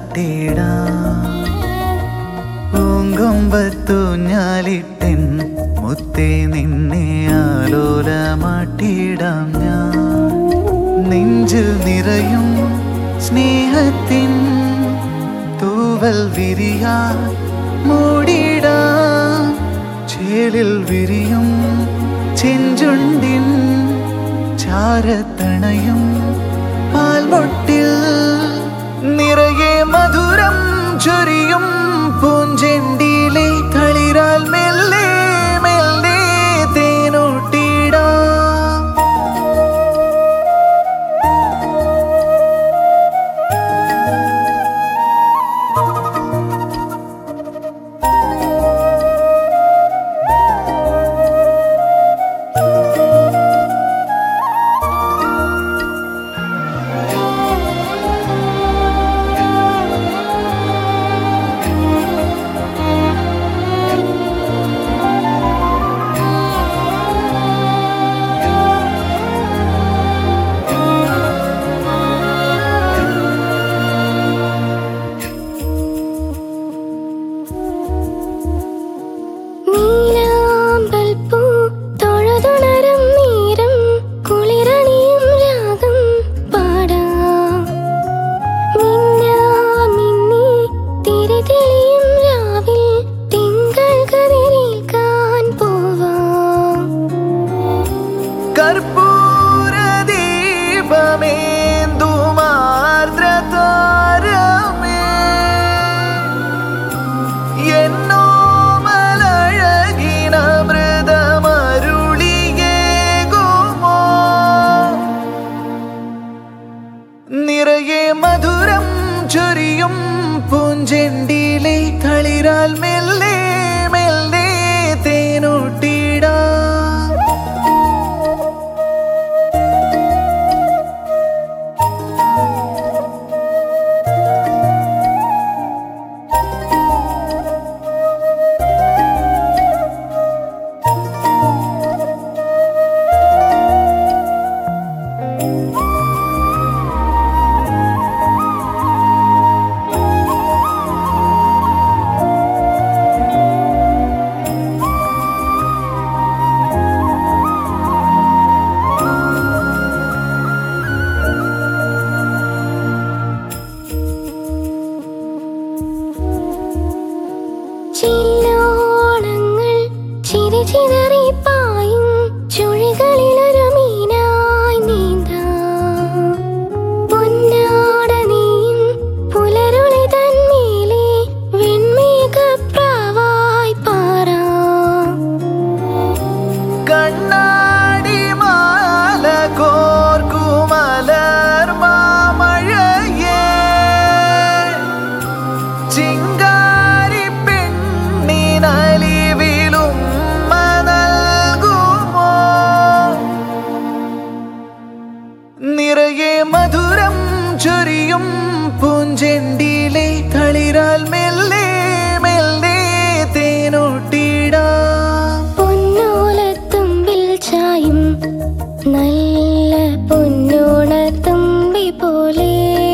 താരാട്ടിടാം പൂങ്കൊമ്പത്തു ഞാലിട്ടിൻ മുത്തേ നിന്നെ ആലോലമാട്ടിടാം ഞാൻ നെഞ്ചിൽ നിറയും സ്നേഹത്തിൻ തൂവൽ വിരിയാ മൂടിടാം ചേലിൽ വിരിയും ചെഞ്ചുണ്ടിൻ ചാരത്തണയും പാൽമൊട്ടിൽ നിറയെ മധുരം ചൊരിയും പൂഞ്ചെണ്ടിയിലെ തളിരാൽ മെല്ലെ മെല്ലെ തേനോട്ടിടാം നീലാമ്പൽ പൂ തൊഴുതുണരും നേരം കുളിരണിയും രാഗം പാടാം മിന്നാമിന്നി തിരിതെളിയും രാവിൽ തിങ്കൾ കതിരേൽക്കാൻ പോവാം കർപ്പൂര ദീപമേന്തുമാർദ്രതാരമേ എന്നോ മലഴകിനമൃതമരുളിയേകുമോ നിറയെ മധുരം ചൊരിയും പൂഞ്ചെണ്ടിയിലെ തളിരാൽ മെല്ലെ മെല്ലെ തേനോട്ടിടാം ചില്ലോണങ്ങൾ ചിരി ചിതറി പായും ചുഴികളിലൊരു മീനായി നീന്താം പൊന്നാട നീയും പുലരുളി തന്മേലെ വെൺമേഘപ്രാവായി പാറാം കണ്ണാടി മാല കോർക്കുമലർ മാമഴയേ ചിങ്കാരി പെണ്ണിനലിവിലും നൽകുമോ നിറയെ മധുരം ചൊരിയും പൂഞ്ചെണ്ടിയിലെ തളിരാൽ മെല്ലെ മെല്ലെ തേനോട്ടിടാം പൊന്നോലത്തുമ്പിൽ ചായും നല്ല പൊന്നോണത്തുമ്പി പോലെ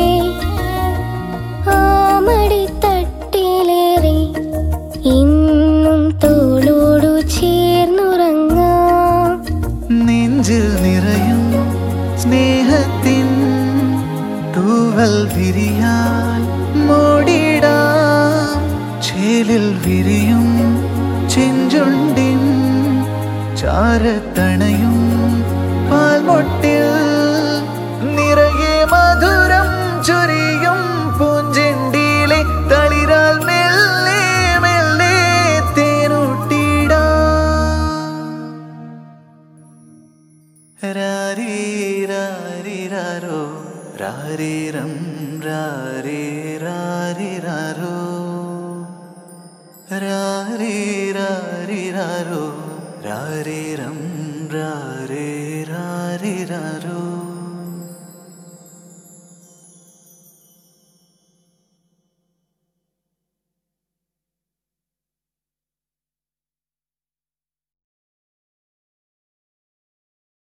ആമടിത്തട്ടിലേറി ഇന്നും തോളോടു ചേർന്നുറങ്ങാം നെഞ്ചിൽ നിറയും സ്നേഹത്തിൻ തൂവൽ വിരിയാൽ മൂടിടാം ചേലിൽ വിരിയും ചെഞ്ചുണ്ടിൻ ചാരത്തണയും പാൽമൊട്ടിൽ നിറയെ മധുരം ചൊരിയും പൂഞ്ചെണ്ടിയിലെ തളിരാൽ മെല്ലെ മെല്ലെ തേനൂട്ടിടാം രാരീരാരിരാരോ രാരീരം രാരേ രാരിരാരോ രാരീരാരിരാരോ രാരീരം രാരേ രാരിരാരോ